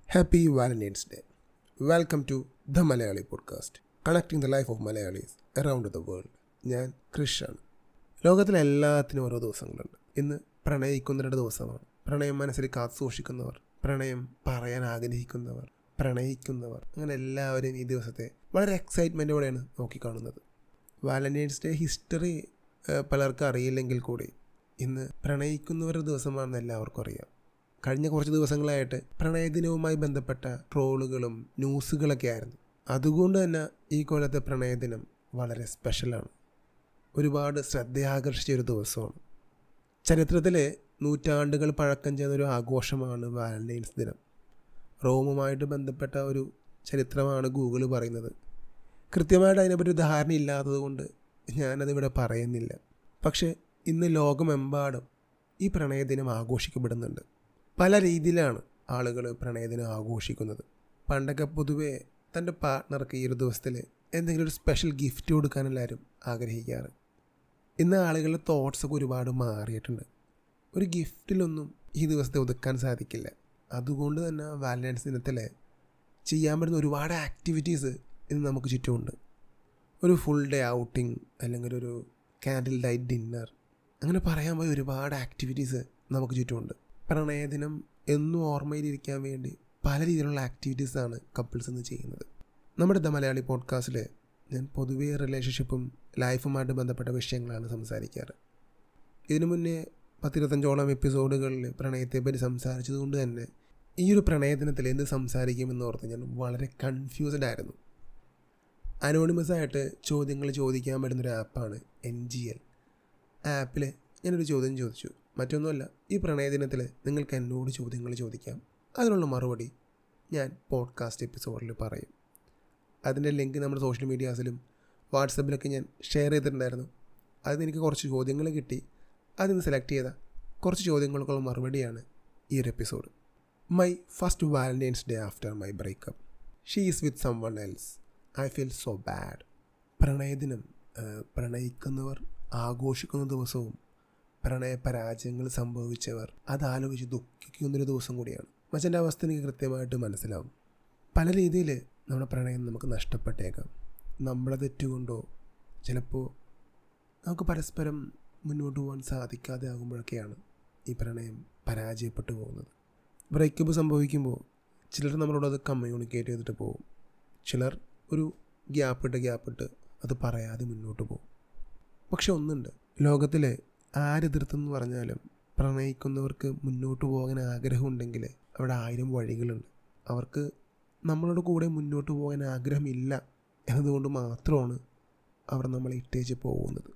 Happy Valentine's Day. Welcome to The Malayali Podcast, connecting the life of Malayalis around the world. ഞാൻ ക്രിഷാണ് ലോകത്തിലെ എല്ലാത്തിനും ഓരോ ദിവസങ്ങളുണ്ട് ഇന്ന് പ്രണയിക്കുന്നവരുടെ ദിവസമാണ് പ്രണയം മനസ്സിൽ കാത്തു സൂക്ഷിക്കുന്നവർ പ്രണയം പറയാൻ ആഗ്രഹിക്കുന്നവർ പ്രണയിക്കുന്നവർ അങ്ങനെ എല്ലാവരും ഈ ദിവസത്തെ വളരെ എക്സൈറ്റ്മെൻറ്റോടെയാണ് നോക്കിക്കാണുന്നത് വാലന്റൈൻസ് ഡേ ഹിസ്റ്ററി പലർക്കും അറിയില്ലെങ്കിൽ കൂടി ഇന്ന് പ്രണയിക്കുന്നവരുടെ ദിവസമാണെന്ന് എല്ലാവർക്കും അറിയാം കഴിഞ്ഞ കുറച്ച് ദിവസങ്ങളായിട്ട് പ്രണയദിനവുമായി ബന്ധപ്പെട്ട ട്രോളുകളും ന്യൂസുകളൊക്കെ ആയിരുന്നു അതുകൊണ്ട് തന്നെ ഈ കൊല്ലത്തെ പ്രണയദിനം വളരെ സ്പെഷ്യലാണ് ഒരുപാട് ശ്രദ്ധയാകർഷിച്ച ഒരു ദിവസമാണ് ചരിത്രത്തിലെ നൂറ്റാണ്ടുകൾ പഴക്കം ചെയ്യുന്ന ഒരു ആഘോഷമാണ് വാലന്റൈൻസ് ദിനം റോമുമായിട്ട് ബന്ധപ്പെട്ട ഒരു ചരിത്രമാണ് ഗൂഗിൾ പറയുന്നത് കൃത്യമായിട്ട് അതിനെപ്പറ്റി ഒരു ധാരണ ഇല്ലാത്തതുകൊണ്ട് ഞാനതിവിടെ പറയുന്നില്ല പക്ഷേ ഇന്ന് ലോകമെമ്പാടും ഈ പ്രണയദിനം ആഘോഷിക്കപ്പെടുന്നുണ്ട് പല രീതിയിലാണ് ആളുകൾ പ്രണയദിനം ആഘോഷിക്കുന്നത് പണ്ടൊക്കെ പൊതുവേ തൻ്റെ പാർട്ട്ണർക്ക് ഈ ഒരു ദിവസത്തിൽ എന്തെങ്കിലും ഒരു സ്പെഷ്യൽ ഗിഫ്റ്റ് കൊടുക്കാൻ എല്ലാവരും ആഗ്രഹിക്കാറ് ഇന്ന് ആളുകളുടെ തോട്ട്സൊക്കെ ഒരുപാട് മാറിയിട്ടുണ്ട് ഒരു ഗിഫ്റ്റിലൊന്നും ഈ ദിവസത്തെ ഒതുക്കാൻ സാധിക്കില്ല അതുകൊണ്ട് തന്നെ വാലൻറ്റൈൻസ് ദിനത്തിൽ ചെയ്യാൻ പറ്റുന്ന ഒരുപാട് ആക്ടിവിറ്റീസ് ഇന്ന് നമുക്ക് ചുറ്റുമുണ്ട് ഒരു ഫുൾ ഡേ ഔട്ടിങ് അല്ലെങ്കിൽ ഒരു കാൻഡിൽ ലൈറ്റ് ഡിന്നർ അങ്ങനെ പറയാൻ പോയ ഒരുപാട് ആക്ടിവിറ്റീസ് നമുക്ക് ചുറ്റുമുണ്ട് പ്രണയദിനം എന്നും ഓർമ്മയിലിരിക്കാൻ വേണ്ടി പല രീതിയിലുള്ള ആക്ടിവിറ്റീസാണ് കപ്പിൾസ് ഇന്ന് ചെയ്യുന്നത് നമ്മുടെ ദ മലയാളി പോഡ്കാസ്റ്റിൽ ഞാൻ പൊതുവേ റിലേഷൻഷിപ്പും ലൈഫുമായിട്ട് ബന്ധപ്പെട്ട വിഷയങ്ങളാണ് സംസാരിക്കാറ് ഇതിനു മുന്നേ പത്തിരുപത്തഞ്ചോളം എപ്പിസോഡുകളിൽ പ്രണയത്തെപ്പറ്റി സംസാരിച്ചതുകൊണ്ട് തന്നെ ഈ ഒരു പ്രണയദിനത്തിൽ എന്ത് സംസാരിക്കുമെന്ന് ഓർത്ത് ഞാൻ വളരെ കൺഫ്യൂസ്ഡ് ആയിരുന്നു അനോണിമസ് ആയിട്ട് ചോദ്യങ്ങൾ ചോദിക്കാൻ പറ്റുന്ന ഒരു ആപ്പാണ് എൻ ജി എൽ ആപ്പിൽ ഞാനൊരു ചോദ്യം ചോദിച്ചു മറ്റൊന്നുമല്ല ഈ പ്രണയദിനത്തിൽ നിങ്ങൾക്ക് എന്നോട് ചോദ്യങ്ങൾ ചോദിക്കാം അതിനുള്ള മറുപടി ഞാൻ പോഡ്കാസ്റ്റ് എപ്പിസോഡിൽ പറയും അതിൻ്റെ ലിങ്ക് നമ്മുടെ സോഷ്യൽ മീഡിയാസിലും വാട്സപ്പിലൊക്കെ ഞാൻ ഷെയർ ചെയ്തിട്ടുണ്ടായിരുന്നു അതിന് എനിക്ക് കുറച്ച് ചോദ്യങ്ങൾ കിട്ടി അതിന് സെലക്ട് ചെയ്ത കുറച്ച് ചോദ്യങ്ങൾക്കുള്ള മറുപടിയാണ് ഈ ഒരു episode my first Valentine's Day after my breakup she is with someone else I feel so bad പ്രണയദിനം പ്രണയിക്കുന്നവർ ആഘോഷിക്കുന്ന ദിവസവും പ്രണയ പരാജയങ്ങൾ സംഭവിച്ചവർ അതാലോചിച്ച് ദുഃഖിക്കുന്നൊരു ദിവസം കൂടിയാണ് മച്ചൻ്റെ അവസ്ഥ എനിക്ക് കൃത്യമായിട്ട് മനസ്സിലാവും പല രീതിയിൽ നമ്മുടെ പ്രണയം നമുക്ക് നഷ്ടപ്പെട്ടേക്കാം നമ്മളെ തെറ്റുകൊണ്ടോ ചിലപ്പോൾ നമുക്ക് പരസ്പരം മുന്നോട്ട് പോകാൻ സാധിക്കാതെ ആകുമ്പോഴൊക്കെയാണ് ഈ പ്രണയം പരാജയപ്പെട്ടു പോകുന്നത് ബ്രേക്കപ്പ് സംഭവിക്കുമ്പോൾ ചിലർ നമ്മളോട് അത് കമ്മ്യൂണിക്കേറ്റ് ചെയ്തിട്ട് പോകും ചിലർ ഒരു ഗ്യാപ്പിട്ട് ഗ്യാപ്പിട്ട് അത് പറയാതെ മുന്നോട്ട് പോകും പക്ഷെ ഒന്നുണ്ട് ലോകത്തിലെ ആരെതിർത്തെന്ന് പറഞ്ഞാലും പ്രണയിക്കുന്നവർക്ക് മുന്നോട്ട് പോകാൻ ആഗ്രഹമുണ്ടെങ്കിൽ അവിടെ ആയിരം വഴികളുണ്ട് അവർക്ക് നമ്മളോട് കൂടെ മുന്നോട്ട് പോകാൻ ആഗ്രഹമില്ല എന്നതുകൊണ്ട് മാത്രമാണ് അവർ നമ്മളെ ഇട്ടേച്ച് പോകുന്നത്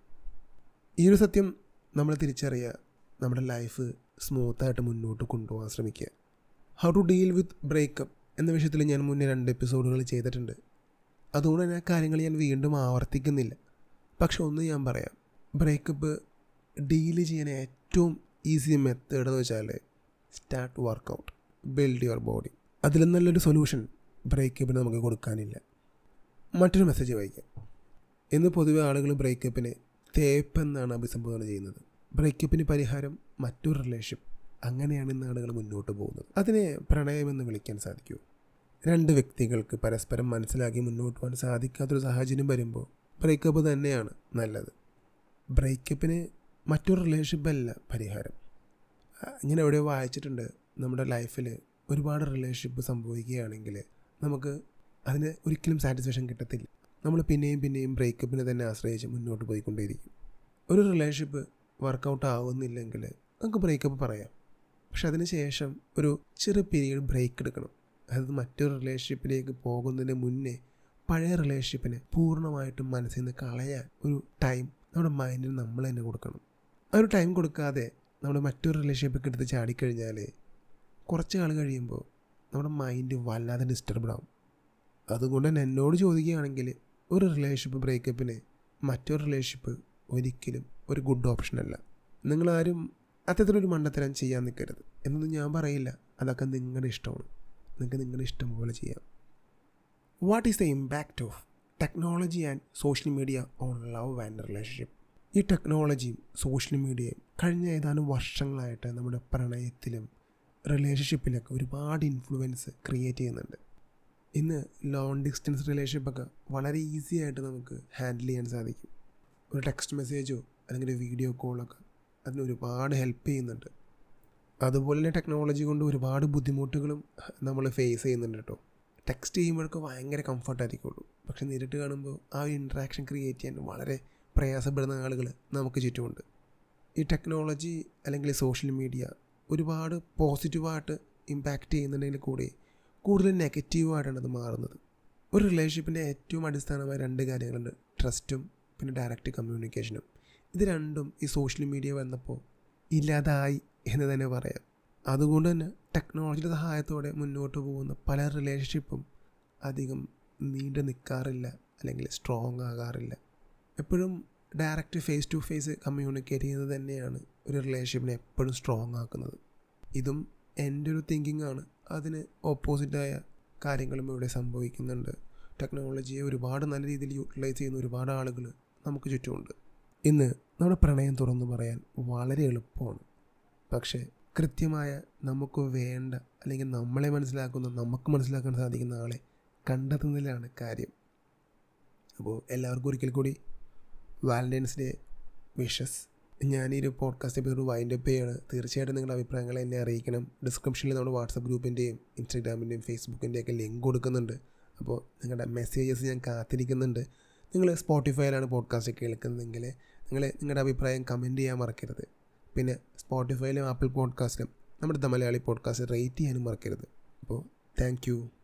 ഈ ഒരു സത്യം നമ്മൾ തിരിച്ചറിയുക നമ്മുടെ ലൈഫ് സ്മൂത്തായിട്ട് മുന്നോട്ട് കൊണ്ടുപോകാൻ ശ്രമിക്കുക how to deal with breakup എന്ന വിഷയത്തിൽ ഞാൻ മുന്നേ രണ്ട് എപ്പിസോഡുകൾ ചെയ്തിട്ടുണ്ട് അതുകൊണ്ട് തന്നെ ആ കാര്യങ്ങൾ ഞാൻ വീണ്ടും ആവർത്തിക്കുന്നില്ല പക്ഷെ ഒന്ന് ഞാൻ പറയാം ബ്രേക്കപ്പ് ഡീല് ചെയ്യാൻ ഏറ്റവും ഈസി മെത്തേഡ് എന്ന് വെച്ചാൽ start workout build your body അതിലും നല്ലൊരു സൊല്യൂഷൻ ബ്രേക്കപ്പിന് നമുക്ക് കൊടുക്കാനില്ല മറ്റൊരു മെസ്സേജ് വായിക്കാം ഇന്ന് പൊതുവെ ആളുകൾ ബ്രേക്കപ്പിനെ തേപ്പ് എന്നാണ് അഭിസംബോധന ചെയ്യുന്നത് ബ്രേക്കപ്പിന് പരിഹാരം മറ്റൊരു റിലേഷൻഷിപ്പ് അങ്ങനെയാണ് ഇന്ന് ആളുകൾ മുന്നോട്ട് പോകുന്നത് അതിനെ പ്രണയമെന്ന് വിളിക്കാൻ സാധിക്കൂ രണ്ട് വ്യക്തികൾക്ക് പരസ്പരം മനസ്സിലാക്കി മുന്നോട്ട് പോകാൻ സാധിക്കാത്തൊരു സാഹചര്യം വരുമ്പോൾ ബ്രേക്കപ്പ് തന്നെയാണ് നല്ലത് ബ്രേക്കപ്പിന് മറ്റൊരു റിലേഷൻഷിപ്പ് അല്ല പരിഹാരം ഇങ്ങനെ എവിടെയോ വായിച്ചിട്ടുണ്ട് നമ്മുടെ ലൈഫിൽ ഒരുപാട് റിലേഷൻഷിപ്പ് സംഭവിക്കുകയാണെങ്കിൽ നമുക്ക് അതിന് ഒരിക്കലും സാറ്റിസ്ഫാക്ഷൻ കിട്ടത്തില്ല നമ്മൾ പിന്നെയും പിന്നെയും ബ്രേക്കപ്പിനെ തന്നെ ആശ്രയിച്ച് മുന്നോട്ട് പോയിക്കൊണ്ടേയിരിക്കും ഒരു റിലേഷൻഷിപ്പ് വർക്കൗട്ട് ആവുന്നില്ലെങ്കിൽ നമുക്ക് ബ്രേക്കപ്പ് പറയാം പക്ഷെ അതിന് ശേഷം ഒരു ചെറിയ പീരീഡ് ബ്രേക്ക് എടുക്കണം അതായത് മറ്റൊരു റിലേഷൻഷിപ്പിലേക്ക് പോകുന്നതിന് മുന്നേ പഴയ റിലേഷൻഷിപ്പിനെ പൂർണ്ണമായിട്ടും മനസ്സിൽ നിന്ന് കളയാൻ ഒരു ടൈം നമ്മുടെ മൈൻഡിന് നമ്മൾ തന്നെ കൊടുക്കണം ആ ഒരു ടൈം കൊടുക്കാതെ നമ്മൾ മറ്റൊരു റിലേഷൻഷിപ്പൊക്കെ എടുത്ത് ചാടിക്കഴിഞ്ഞാൽ കുറച്ച് നാൾ കഴിയുമ്പോൾ നമ്മുടെ മൈൻഡ് വല്ലാതെ ഡിസ്റ്റർബ്ഡ് ആവും അതുകൊണ്ട് തന്നെ എന്നോട് ചോദിക്കുകയാണെങ്കിൽ ഒരു റിലേഷൻഷിപ്പ് ബ്രേക്കപ്പിന് മറ്റൊരു റിലേഷൻഷിപ്പ് ഒരിക്കലും ഒരു ഗുഡ് ഓപ്ഷൻ അല്ല നിങ്ങളാരും അത്തരത്തിലൊരു മണ്ടത്തരം ചെയ്യാൻ നിൽക്കരുത് എന്നൊന്നും ഞാൻ പറയില്ല അതൊക്കെ നിങ്ങളുടെ ഇഷ്ടമാണ് നിങ്ങൾക്ക് നിങ്ങളുടെ ഇഷ്ടം പോലെ ചെയ്യാം what is the impact of technology and social media on love and relationship ഈ ടെക്നോളജിയും സോഷ്യൽ മീഡിയയും കഴിഞ്ഞ ഏതാനും വർഷങ്ങളായിട്ട് നമ്മുടെ പ്രണയത്തിലും റിലേഷൻഷിപ്പിലൊക്കെ ഒരുപാട് ഇൻഫ്ലുവൻസ് ക്രിയേറ്റ് ചെയ്യുന്നുണ്ട് ഇന്ന് ലോങ് ഡിസ്റ്റൻസ് റിലേഷൻഷിപ്പൊക്കെ വളരെ ഈസി ആയിട്ട് നമുക്ക് ഹാൻഡിൽ ചെയ്യാൻ സാധിക്കും ഒരു ടെക്സ്റ്റ് മെസ്സേജോ അല്ലെങ്കിൽ ഒരു വീഡിയോ കോളൊക്കെ അതിന് ഒരുപാട് ഹെൽപ്പ് ചെയ്യുന്നുണ്ട് അതുപോലെ തന്നെ ടെക്നോളജി കൊണ്ട് ഒരുപാട് ബുദ്ധിമുട്ടുകളും നമ്മൾ ഫേസ് ചെയ്യുന്നുണ്ട് കേട്ടോ ടെക്സ്റ്റ് ചെയ്യുമ്പോഴൊക്കെ ഭയങ്കര കംഫർട്ടായിരിക്കുള്ളൂ പക്ഷെ നേരിട്ട് കാണുമ്പോൾ ആ ഒരു ഇൻട്രാക്ഷൻ ക്രിയേറ്റ് ചെയ്യാൻ വളരെ പ്രയാസപ്പെടുന്ന ആളുകൾ നമുക്ക് ചുറ്റുമുണ്ട് ഈ ടെക്നോളജി അല്ലെങ്കിൽ സോഷ്യൽ മീഡിയ ഒരുപാട് പോസിറ്റീവായിട്ട് ഇമ്പാക്റ്റ് ചെയ്യുന്നുണ്ടെങ്കിൽ കൂടി കൂടുതൽ നെഗറ്റീവായിട്ടാണ് അത് മാറുന്നത് ഒരു റിലേഷൻഷിപ്പിൻ്റെ ഏറ്റവും അടിസ്ഥാനമായ രണ്ട് കാര്യങ്ങളുണ്ട് ട്രസ്റ്റും പിന്നെ ഡയറക്റ്റ് കമ്മ്യൂണിക്കേഷനും ഇത് രണ്ടും ഈ സോഷ്യൽ മീഡിയ വന്നപ്പോൾ ഇല്ലാതായി എന്ന് തന്നെ പറയാം അതുകൊണ്ട് തന്നെ ടെക്നോളജിയുടെ സഹായത്തോടെ മുന്നോട്ട് പോകുന്ന പല റിലേഷൻഷിപ്പും അധികം നീണ്ടു നിൽക്കാറില്ല അല്ലെങ്കിൽ സ്ട്രോങ് ആകാറില്ല എപ്പോഴും direct face to face communicate ചെയ്യുന്നത് തന്നെയാണ് ഒരു റിലേഷൻഷിപ്പിനെ എപ്പോഴും സ്ട്രോങ് ആക്കുന്നത് ഇതും എൻ്റെ ഒരു തിങ്കിങ് ആണ് അതിന് ഓപ്പോസിറ്റായ കാര്യങ്ങളും ഇവിടെ സംഭവിക്കുന്നുണ്ട് ടെക്നോളജിയെ ഒരുപാട് നല്ല രീതിയിൽ യൂട്ടിലൈസ് ചെയ്യുന്ന ഒരുപാട് ആളുകൾ നമുക്ക് ചുറ്റുമുണ്ട് ഇന്ന് നമ്മുടെ പ്രണയം തുറന്നു പറയാൻ വളരെ എളുപ്പമാണ് പക്ഷേ കൃത്യമായ നമുക്ക് വേണ്ട അല്ലെങ്കിൽ നമ്മളെ മനസ്സിലാക്കുന്ന നമുക്ക് മനസ്സിലാക്കാൻ സാധിക്കുന്ന ആളെ കണ്ടെത്തുന്നതിലാണ് കാര്യം അപ്പോൾ എല്ലാവർക്കും ഒരിക്കൽ കൂടി വാലൻറ്റൈൻസ് ഡേ വിഷസ് ഞാൻ ഈ ഒരു പോഡ്കാസ്റ്റ് എപ്പിസോഡ് വൈൻഡ് അപ്പ് ചെയ്യാണ് തീർച്ചയായിട്ടും നിങ്ങളുടെ അഭിപ്രായങ്ങൾ എന്നെ അറിയിക്കണം ഡിസ്ക്രിപ്ഷനിൽ നമ്മുടെ വാട്സപ്പ് ഗ്രൂപ്പിൻ്റെയും ഇൻസ്റ്റാഗ്രാമിൻ്റെയും ഫേസ്ബുക്കിൻ്റെയും ഒക്കെ ലിങ്ക് കൊടുക്കുന്നുണ്ട് അപ്പോൾ നിങ്ങളുടെ മെസ്സേജസ് ഞാൻ കാത്തിരിക്കുന്നുണ്ട് നിങ്ങൾ സ്പോട്ടിഫൈയിലാണ് പോഡ്കാസ്റ്റ് കേൾക്കുന്നതെങ്കിൽ നിങ്ങൾ നിങ്ങളുടെ അഭിപ്രായം കമൻറ്റ് ചെയ്യാൻ മറക്കരുത് പിന്നെ സ്പോട്ടിഫൈയിലും ആപ്പിൾ പോഡ്കാസ്റ്റിലും നമ്മുടെ ദ മലയാളി പോഡ്കാസ്റ്റ് റേറ്റ് ചെയ്യാനും മറക്കരുത് അപ്പോൾ താങ്ക്